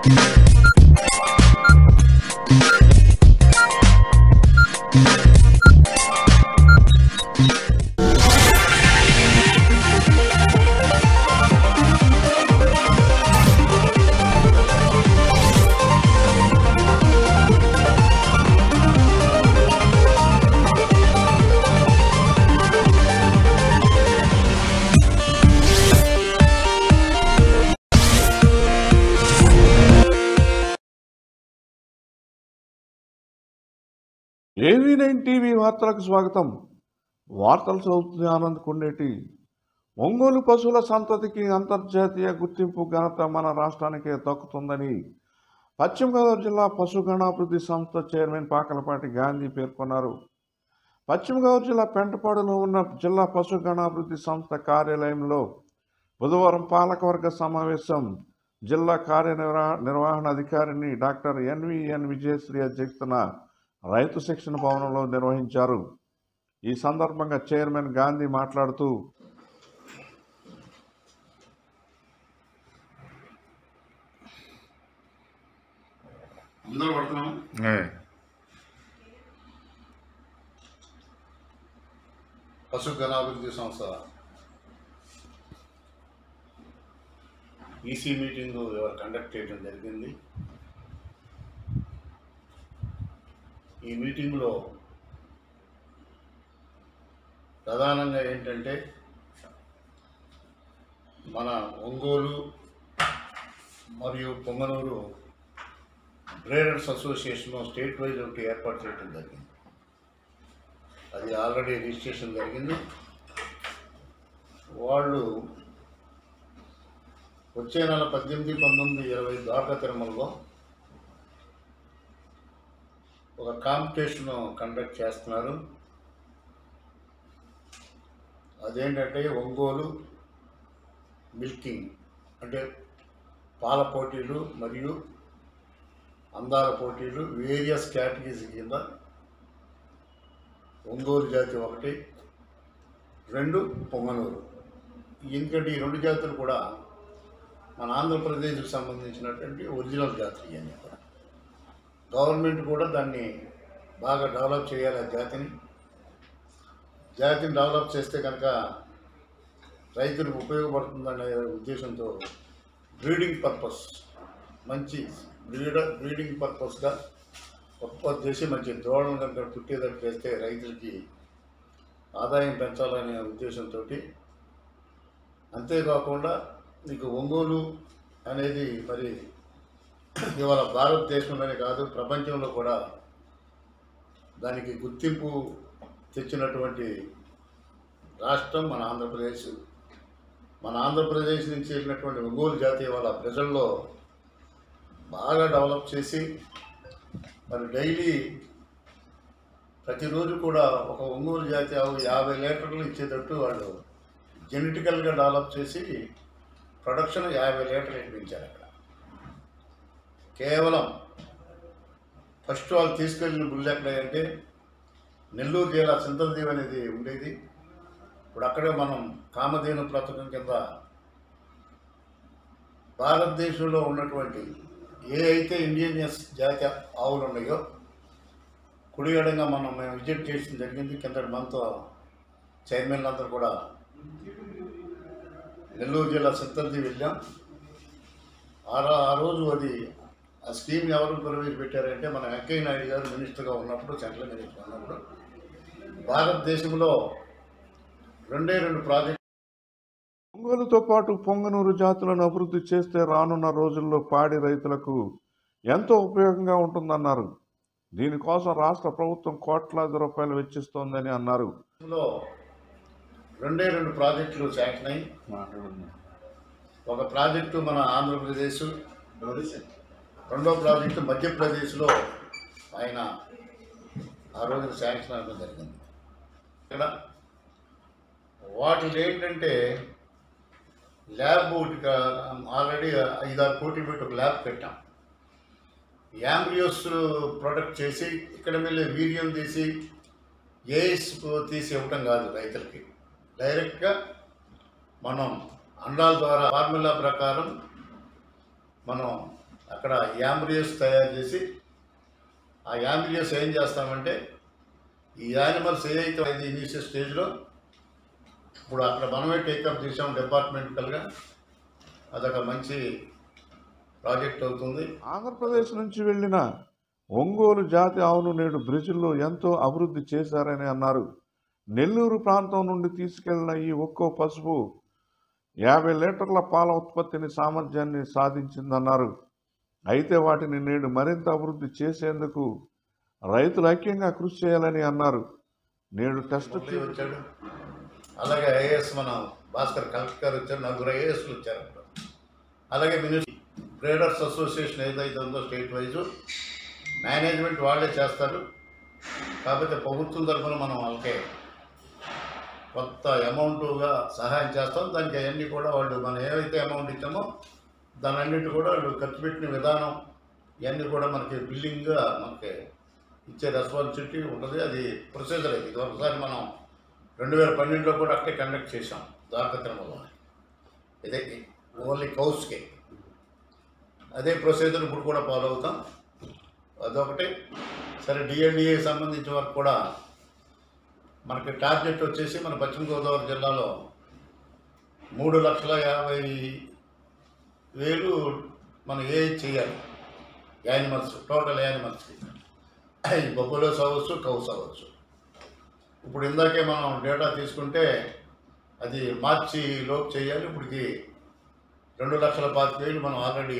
ఏవీ nine TV వార్తలకు స్వాగతం వార్తలు చదువుతుంది ఆనంద్ కొండేటి ఒంగోలు పశువుల సంతతికి అంతర్జాతీయ గుర్తింపు ఘనత మన రాష్ట్రానికే దక్కుతుందని పశ్చిమ గోదావరి జిల్లా పశుగణాభివృద్ధి సంస్థ చైర్మన్ పాకలపాటి గాంధీ పేర్కొన్నారు పశ్చిమ గోదావరి జిల్లా పెంటపాడులో ఉన్న జిల్లా పశుగణాభివృద్ధి సంస్థ కార్యాలయంలో బుధవారం పాలకవర్గ సమావేశం జిల్లా కార్యనిర్వహ నిర్వహణ అధికారిని డాక్టర్ ఎన్విఎన్ విజయశ్రీ అధ్యక్షతన రైతు శిక్షణ భవనంలో నిర్వహించారు ఈ సందర్భంగా చైర్మన్ గాంధీ మాట్లాడుతూ అందరూ పడుతున్నాం పశు గణాభివృద్ధి సంస్థ ఈసీ మీటింగ్ ఎవరు కండక్ట్ చేయడం జరిగింది ఈ మీటింగ్లో ప్రధానంగా ఏంటంటే మన ఒంగోలు మరియు Punganur breeders association state wise ఒకటి ఏర్పాటు చేయడం జరిగింది అది ఆల్రెడీ రిజిస్ట్రేషన్ జరిగింది వాళ్ళు వచ్చే నెల పద్దెనిమిది పంతొమ్మిది ఇరవై ద్వారకా తిరుమలలో ఒక కాంపిటీషన్ కండక్ట్ చేస్తున్నారు అదేంటంటే ఒంగోలు మిల్కింగ్ అంటే పాల పోటీలు మరియు అందాల పోటీలు వేరియస్ కేటగిరీస్ కింద ఒంగోలు జాతి ఒకటి రెండు పొంగనూరు ఎందుకంటే ఈ రెండు జాతులు కూడా మన ఆంధ్రప్రదేశ్కి సంబంధించినటువంటి ఒరిజినల్ జాతులు ఇవన్నీ కూడా గవర్నమెంట్ కూడా దాన్ని బాగా డెవలప్ చేయాలి ఆ జాతిని జాతిని డెవలప్ చేస్తే కనుక రైతులకు ఉపయోగపడుతుందనే ఉద్దేశంతో బ్రీడింగ్ పర్పస్ మంచి బ్రీడర్ బ్రీడింగ్ పర్పస్గా ఉత్పత్తి చేసి మంచి దూడలను కనుక పుట్టేటట్టు చేస్తే రైతులకి ఆదాయం పెంచాలనే ఉద్దేశంతో అంతేకాకుండా మీకు ఒంగోలు అనేది మరి ఇవాళ భారతదేశంలోనే కాదు ప్రపంచంలో కూడా దానికి గుర్తింపు తెచ్చినటువంటి రాష్ట్రం మన ఆంధ్రప్రదేశ్ మన ఆంధ్రప్రదేశ్ నుంచి వెళ్ళినటువంటి ఒంగోలు జాతి వాళ్ళ ప్రజల్లో బాగా డెవలప్ చేసి మరి డైలీ ప్రతిరోజు కూడా ఒక ఒంగోలు జాతి ఆవు యాభై లీటర్లు ఇచ్చేటట్టు వాళ్ళు జెనెటికల్గా డెవలప్ చేసి ప్రొడక్షన్ యాభై లీటర్లు ఇప్పించారు అక్కడ కేవలం ఫస్ట్ వాళ్ళు తీసుకెళ్ళిన బుల్ ఎక్కడంటే నెల్లూరు జిల్లా సింతలదేవి అనేది ఉండేది ఇప్పుడు అక్కడే మనం కామధేను పథకం కింద భారతదేశంలో ఉన్నటువంటి ఏ అయితే ఇండియన్ జాతి ఆవులు ఉన్నాయో కుడి ఎడంగా మనం మేము విజిట్ చేయడం జరిగింది కిందటి మనతో చైర్మన్ అందరూ కూడా నెల్లూరు జిల్లా సిద్ధంది వెళ్ళాం ఆ రా- ఆ రోజు అది ఆ స్కీమ్ ఎవరు ప్రవేశపెట్టారంటే మన వెంకయ్య నాయుడు గారు మినిస్టర్గా ఉన్నప్పుడు సెంట్రల్ మినిస్టర్ ఉన్నప్పుడు భారతదేశంలో రెండే రెండు ప్రాజెక్ట్ ఒంగోలుతో పాటు పొంగనూరు జాతులను అభివృద్ధి చేస్తే రానున్న రోజుల్లో పాడి రైతులకు ఎంతో ఉపయోగంగా ఉంటుందన్నారు దీనికోసం రాష్ట్ర ప్రభుత్వం కోట్లాది రూపాయలు వెచ్చిస్తోందని అన్నారు లో రెండే రెండు ప్రాజెక్టులు శాంక్షన్ అయ్యి ఒక ప్రాజెక్టు మన ఆంధ్రప్రదేశ్ రెండో ప్రాజెక్టు మధ్యప్రదేశ్లో ఆయన ఆ రోజున శాంక్షన్ అవ్వడం జరిగింది ఇక్కడ వాటిలో ఏంటంటే ల్యాబ్ ఒకటి ఆల్రెడీ ఐదారు కోట్లు పెట్టి ఒక ల్యాబ్ పెట్టాం యాంబ్రియోస్ ప్రొడక్ట్ చేసి ఇక్కడ వెళ్ళే వీర్యం తీసి ఏఎస్ తీసి ఇవ్వటం కాదు రైతులకి డైరెక్ట్గా మనం అండాల ద్వారా ఫార్ములా ప్రకారం మనం అక్కడ యాంబ్రియోస్ తయారు చేసి ఆ యాంబ్రియోస్ ఏం చేస్తామంటే ఈ యానిమల్స్ ఏదైతే అది ఇనీషియల్ స్టేజ్లో ఇప్పుడు అక్కడ మనమే టేకప్ చేసాం డిపార్ట్మెంటల్గా అదొక మంచి ప్రాజెక్ట్ అవుతుంది ఆంధ్రప్రదేశ్ నుంచి వెళ్ళిన ఒంగోలు జాతి ఆవును నేడు బ్రెజిల్లో ఎంతో అభివృద్ధి చేశారని అన్నారు నెల్లూరు ప్రాంతం నుండి తీసుకెళ్లిన ఈ ఒక్కో పసుపు యాభై లీటర్ల పాల ఉత్పత్తిని సామర్థ్యాన్ని సాధించిందన్నారు అయితే వాటిని నేడు మరింత అభివృద్ధి చేసేందుకు రైతులు ఐక్యంగా కృషి చేయాలని అన్నారు నేడు టెస్ట్ మురళి వచ్చాడు అలాగే ఐఏఎస్ మన భాస్కర్ కలెక్టర్ గారు వచ్చారు నలుగురు ఐఏఎస్లు వచ్చారు అక్కడ అలాగే మినిస్టర్ ట్రేడర్స్ అసోసియేషన్ ఏదైతే ఉందో స్టేట్ వైజ్ మేనేజ్మెంట్ వాళ్ళే చేస్తారు కాకపోతే ప్రభుత్వం తరఫున మనం వాళ్ళకే కొత్త అమౌంట్గా సహాయం చేస్తాం దానికి అవన్నీ కూడా వాళ్ళు మనం ఏవైతే అమౌంట్ ఇచ్చామో దాని అన్నిటి కూడా వాళ్ళు ఖర్చు పెట్టిన విధానం ఇవన్నీ కూడా మనకి బిల్లింగ్గా మనకి ఇచ్చే రెస్పాన్సిబిలిటీ ఉంటుంది అది ప్రొసీజర్ అది ఇది ఒకసారి మనం రెండు వేల పన్నెండులో కూడా అక్కడే కండక్ట్ చేసాం ద్వారకా తిరుమలలో ఇదే ఓన్లీ కౌస్కే అదే ప్రొసీజర్ ఇప్పుడు కూడా ఫాలో అవుతాం అదొకటి సరే డిఎల్డిఏ సంబంధించిన వరకు కూడా మనకి టార్గెట్ వచ్చేసి మన పశ్చిమ గోదావరి జిల్లాలో మూడు లక్షల యాభై వేలు మనం ఏ చేయాలి యానిమల్స్ టోటల్ యానిమల్స్కి ఈ బొబ్బలోస్ అవ్వచ్చు కౌస్ అవ్వచ్చు ఇప్పుడు ఇందాకే మనం డేటా తీసుకుంటే అది మార్చి లోపు చేయాలి ఇప్పటికి రెండు లక్షల పాతిక వేలు మనం ఆల్రెడీ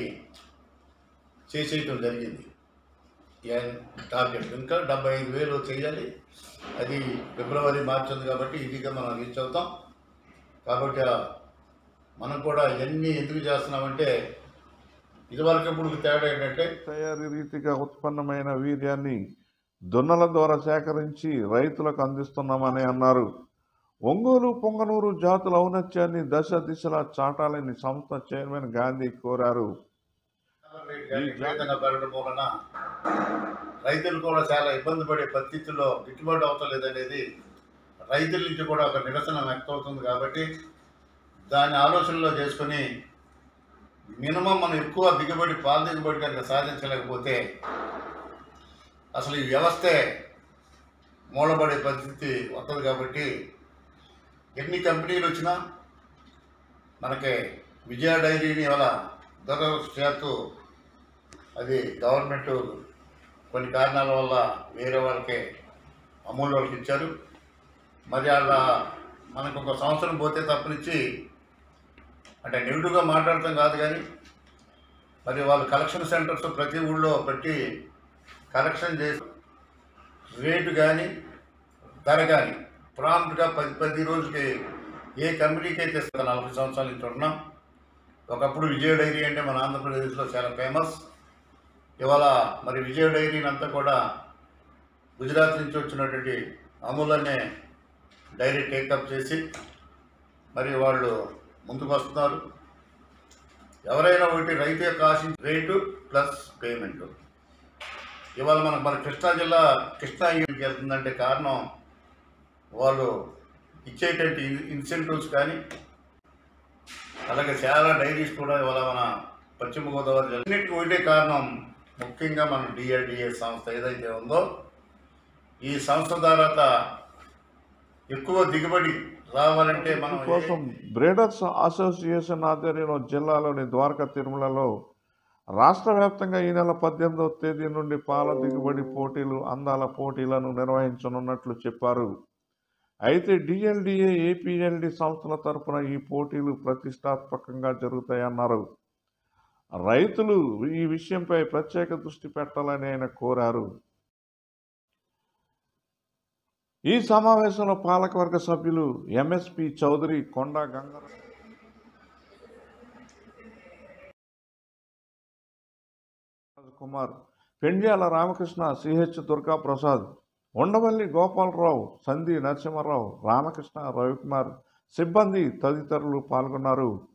చేసేయటం జరిగింది యాన్- టార్గెట్ ఇంకా డెబ్బై ఐదు వేలు చేయాలి అది ఫిబ్రవరి మార్చి ఉంది కాబట్టి ఈజీగా మనం రీచ్ అవుతాం కాబట్టి ఆ మనం కూడా ఎన్ని ఎందుకు చేస్తున్నామంటే ఇదివరకు ఇప్పుడు తేడా ఏంటంటే తయారీ రీతిగా ఉత్పన్నమైన వీర్యాన్ని దున్నల ద్వారా సేకరించి రైతులకు అందిస్తున్నామని అన్నారు ఒంగోలు పొంగనూరు జాతుల ఔన్నత్యాన్ని దశ దిశలా చాటాలని సంస్థ చైర్మన్ గాంధీ కోరారు విపరీతంగా పెరగడం వలన రైతులు కూడా చాలా ఇబ్బంది పడే పరిస్థితుల్లో గిట్టుబాటు అవుతలేదు అనేది రైతుల నుంచి కూడా ఒక నిరసన వ్యక్తం అవుతుంది కాబట్టి దాని ఆలోచనలో చేసుకుని మినిమం మనం ఎక్కువ దిగుబడి పాల దిగుబడి కనుక సాధించలేకపోతే అసలు ఈ వ్యవస్థే మూలబడే పరిస్థితి వస్తుంది కాబట్టి ఎన్ని కంపెనీలు వచ్చినా మనకి విజయ డైరీని ఇవాళ దురదృష్టవశాత్తు అది గవర్నమెంట్ కొన్ని కారణాల వల్ల వేరే వాళ్ళకి అమూల్ వాళ్ళకి ఇచ్చారు మరి వాళ్ళ మనకు ఒక సంవత్సరం పోతే తప్పనిచ్చి అంటే నెగిటివ్గా మాట్లాడటం కాదు కానీ మరి వాళ్ళు కలెక్షన్ సెంటర్స్ ప్రతి ఊళ్ళో పెట్టి కలెక్షన్ చేసి రేటు కానీ ధర కానీ ప్రాంప్ట్గా పది పది రోజులకి ఏ కంపెనీకి అయితే ఇస్తుందో నలభై సంవత్సరాల నుంచి ఉన్నాం ఒకప్పుడు విజయ డైరీ అంటే మన ఆంధ్రప్రదేశ్లో చాలా ఫేమస్ ఇవాళ మరి విజయ డైరీని అంతా కూడా గుజరాత్ నుంచి వచ్చినటువంటి అమూల్ అనే డైరీ టేకప్ చేసి మరి వాళ్ళు ముందుకు వస్తున్నారు ఎవరైనా ఒకటి రైతు యొక్క ఆశించే రేటు ప్లస్ పేమెంట్ ఇవాళ మనకు మన కృష్ణా జిల్లా కృష్ణా యూనికి వెళ్తుందంటే కారణం వాళ్ళు ఇచ్చేటువంటి ఇన్- ఇన్సెంటివ్స్ కానీ అలాగే చాలా డైరీస్ కూడా ఇవాళ మన పశ్చిమ గోదావరి జిల్లా అన్నిటికీ ఒకటే కారణం ముఖ్యంగా మన డిఆర్డిఏ సంస్థ ఏదైతే ఉందో ఈ సంస్థ ద్వారా ఎక్కువ దిగుబడి రావాలంటే మనం ఏ- కోసం బ్రీడర్స్ అసోసియేషన్ ఆధ్వర్యంలో జిల్లాలోని ద్వారకా తిరుమలలో రాష్ట్ర వ్యాప్తంగా ఈ నెల పద్దెనిమిదవ తేదీ నుండి పాల దిగుబడి పోటీలు అందాల పోటీలను నిర్వహించనున్నట్లు చెప్పారు అయితే డిఎల్డిఏ ఏపీఎల్డి సంస్థల తరపున ఈ పోటీలు ప్రతిష్టాత్మకంగా జరుగుతాయన్నారు రైతులు ఈ విషయంపై ప్రత్యేక దృష్టి పెట్టాలని ఆయన కోరారు ఈ సమావేశంలో పాలకవర్గ సభ్యులు ఎంఎస్పి చౌదరి కొండ గంగారావు కుమార్ పెండ్యాల రామకృష్ణ సిహెచ్ దుర్గా ప్రసాద్ ఉండవల్లి గోపాలరావు సంధి నరసింహారావు రామకృష్ణ రవికుమార్ సిబ్బంది తదితరులు పాల్గొన్నారు